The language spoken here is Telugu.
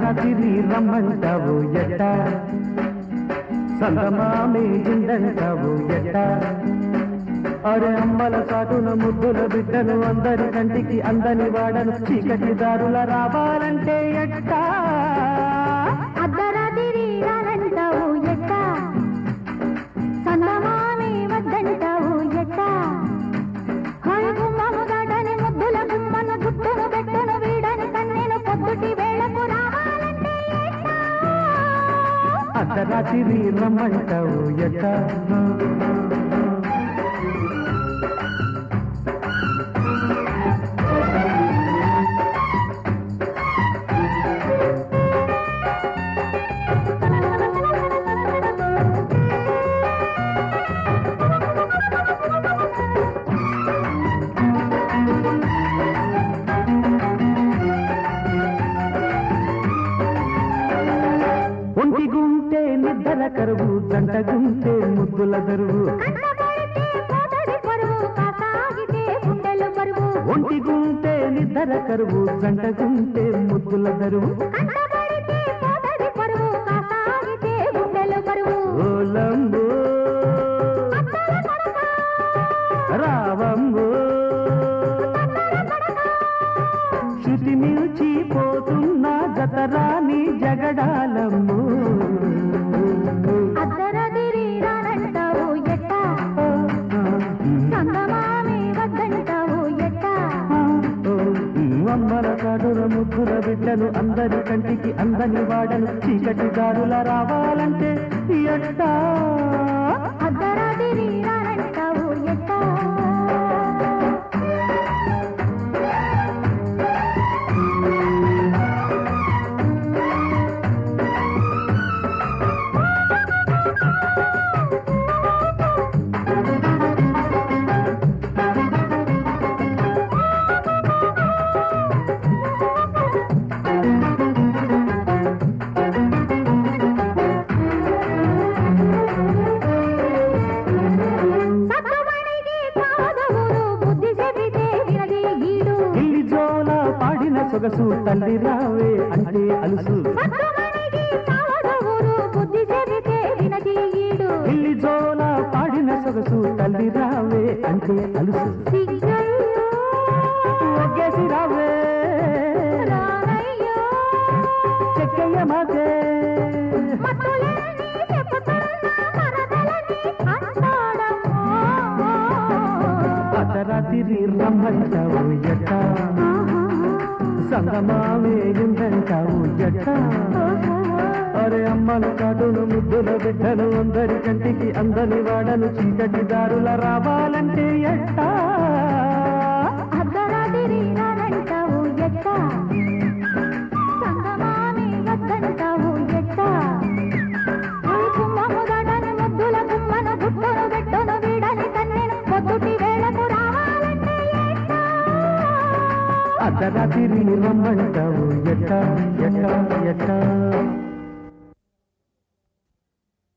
అర్ధరాత్రి రమ్మంటావు ఎట్ట సంగమామే ఇందంటావు ఎట్ట అరే అమ్మల సాటున ముద్దుల బిడ్డను అందరి కంటికి అందని వాడను చీకటి దారుల రావాలంటే ఎట్టా అర్ధరాత్రి రానంటావు ఎట్ట సన్నమామి వద్దంటావు ఎట్ట హాయ్ గుమ్మము దాటని ముద్దుల గుమ్మను గుట్టును పెట్టను వీడని కన్నెను పొద్దుటి వేళకు రావాలంటే ఎట్టా? అర్ధరాత్రి రమ్మంటావు ఎట్ట ఒంటి గుంటే నిద్ర కరువు జంట గుంటే ముద్దుల దరువు కంటపడితే పోతది పరువు కాసాగితే గుండెలు బరువు ఒంటి గుంటే నిద్ర కరువు జంట గుంటే ముద్దుల దరువు కంటపడితే పోతది పరువు కాసాగితే గుండెలు బరువు ఓలంబో అత్తల కొడకా రావంబో శృతి మిల్చి పోతున్న జతరాని జగడాలమ్ము అద్దరదిరి రానంటావు ఎట్ట సంగమామి వద్దంటావు ఎట్ట అమ్మల కాడుల ముద్దుల బిడ్డలు అందరి కంటికి అందని వాడను చీకటి దారుల రావాలంటే ఎట్టా అద్దరదిరి రానంటావు ఎట్ట సత్తుమణికి కాదవురు బుద్ధి చెబితే వినది ఈడు ఇల్లి జోల పాడిన సొగసు తల్లి రావే అంటే అలుసు సత్తుమణికి కాదవురు బుద్ధి చెబితే వినది ఈడు ఇల్లి జోల పాడిన సొగసు తల్లి రావే అంటే అలుసు సిగ్గయ్యో ఒగ్గేసి రావే రానయ్యో చెక్కయ్య మాతే మత్తులేని చెప్పుతున్న మరదలని అంటాడమ్మో అర్ధరాత్రి రమ్మంటావు ఎట్ట సంగమావే ఉందంటావు ఎట్ట అరే అమ్మను కాటును ముద్దుల బిడ్డను అందరి కంటికి అందని వాడను చీకటి దారుల రావాలంటే ఎట్టా అర్ధరాత్రి రానంటావు ఎట్ట సంగమామి వద్దంటావు ఎట్ట ఓయ్ గుమ్మము దాటని ముద్దుల గుమ్మను గుట్టును పెట్టును వీడని కన్నెను పొద్దుటి వేళకు రావాలంటే ఎట్ట అర్ధరాత్రి రమ్మంటావు ఎట్ట ఎట్ట ఎట్ట